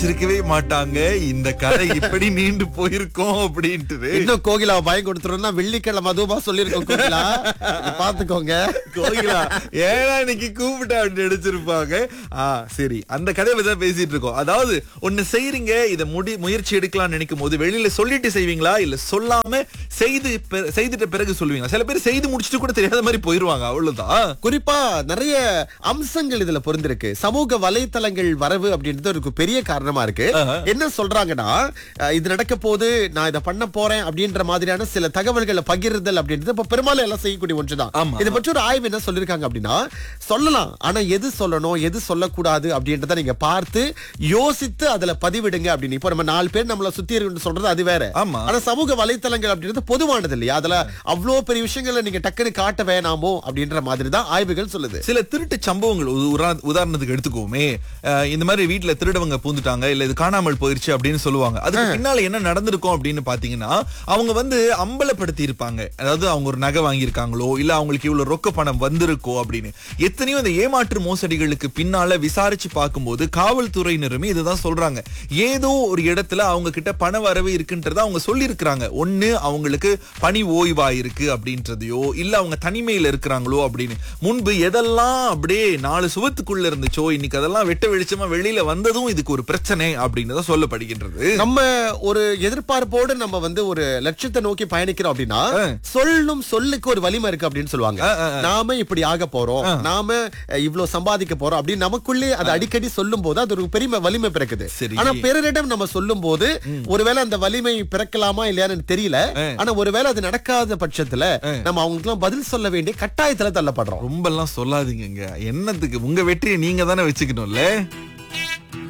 நினைச்சிருக்கவே மாட்டாங்க இந்த கதை இப்படி நீண்டு போயிருக்கோம் அப்படின்ட்டு இன்னும் கோகிலா பயம் கொடுத்துருன்னா வெள்ளிக்கிழமை அதுவா சொல்லிருக்கோம் கோகிலா இங்க பாத்துக்கோங்க கோகிலா ஏன்னா இன்னைக்கு கூப்பிட்டா அப்படின்னு நடிச்சிருப்பாங்க ஆ சரி அந்த கதையை பத்தி தான் பேசிட்டு இருக்கோம் அதாவது ஒண்ணு செய்றீங்க இத முடி முயற்சி எடுக்கலாம்னு நினைக்கும் போது வெளியில சொல்லிட்டு செய்வீங்களா இல்ல சொல்லாம செய்து பெ- செய்துட்ட பிறகு சொல்லுவீங்களா சில பேர் செய்து முடிச்சிட்டு கூட தெரியாத மாதிரி போயிருவாங்க அவ்வளவுதான் குறிப்பா நிறைய அம்சங்கள் இதுல பொருந்திருக்கு சமூக வலைத்தளங்கள் வரவு அப்படின்றது ஒரு பெரிய காரணமா இருக்கு என்ன சொல்றாங்கன்னா அஹ், இது நடக்க போது நான் இதை பண்ண போறேன் அப்படின்ற மாதிரியான சில தகவல்களை பகிர்தல் அப்படின்றது இப்ப பெரும்பாலும் எல்லாம் செய்யக்கூடிய ஒன்றுதான் ஆமா. இதை பற்றி ஒரு ஆய்வு என்ன சொல்லிருக்காங்க அப்படின்னா சொல்லலாம் ஆனா எது சொல்லணும் எது சொல்லக்கூடாது அப்படின்றத நீங்க பார்த்து யோசித்து அதுல பதிவிடுங்க அப்படின்னு இப்போ நம்ம நாலு பேர் நம்மள சுத்தி இருக்குன்னு சொல்றது அது வேற ஆமா. ஆனா சமூக வலைத்தளங்கள் அப்படின்றது பொதுவானது இல்லையா அதுல அவ்வளவு பெரிய விஷயங்களை நீங்க டக்குன்னு காட்ட வேணாமோ அப்படின்ற மாதிரி தான் ஆய்வுகள் சொல்லுது சில திருட்டு சம்பவங்கள் உ- உரா- உதாரணத்துக்கு எடுத்துக்கோமே அஹ் இந்த மாதிரி வீட்டுல திருடவங்க பூந்துட்டாங்க இல்ல இது காணாமல் போயிருச்சு அப்படின்னு சொல்லுவாங்க அதுக்கு பின்னால என்ன நடந்திருக்கும் அப்படின்னு பாத்தீங்கன்னா அவங்க வந்து அம்பலப்படுத்தி இருப்பாங்க அதாவது அவங்க ஒரு நகை வாங்கியிருக்காங்களோ இல்ல அவங்களுக்கு இவ்வளவு ரொக்க பணம் வந்திருக்கோ அப்படின்னு எத்தனையோ இந்த ஏமாற்று மோசடிகளுக்கு பின்னால விசாரிச்சு பார்க்கும்போது காவல்துறையினருமே இதுதான் சொல்றாங்க ஏதோ ஒரு இடத்துல அவங்க கிட்ட பண வரவு இருக்குன்றத அவங்க சொல்லியிருக்கிறாங்க ஒண்ணு அவங்களுக்கு பணி ஓய்வா இருக்கு அப்படின்றதையோ இல்ல அவங்க தனிமையில இருக்கிறாங்களோ அப்படின்னு முன்பு எதெல்லாம் அப்படியே நாலு சுவத்துக்குள்ள இருந்துச்சோ இன்னைக்கு அதெல்லாம் வெட்ட வெளிச்சமா வெளியில வந்ததும் இதுக்கு ஒரு பிரச்சனை அப்படின்னு தான் சொல்லப்படுகின்றது நம்ம ஒரு எதிர்பார்ப்போடு நம்ம வந்து ஒரு லட்சியத்தை நோக்கி பயணிக்கிறோம் அப்படின்னா சொல்லும் சொல்லுக்கு ஒரு வலிமை இருக்கு அப்படின்னு சொல்லுவாங்க நாம இப்படி ஆக போறோம் நாம அஹ், இவ்வளவு சம்பாதிக்க போறோம் அப்படின்னு நமக்குள்ளே அதை அடிக்கடி சொல்லும் போது அது ஒரு பெரிய வலிமை பிறக்குது சரி. ஆனா பிறரிடம் நம்ம சொல்லும் போது ஒருவேளை அந்த வலிமை பிறக்கலாமா இல்லையான்னு தெரியல ஆனா ஒருவேளை அது நடக்காத பட்சத்துல நம்ம அவங்களுக்கு எல்லாம் பதில் சொல்ல வேண்டிய கட்டாயத்துல தள்ளப்படுறோம் ரொம்ப எல்லாம் சொல்லாதீங்க என்னத்துக்கு உங்க வெற்றியை நீங்க தானே வச்சுக்கணும்ல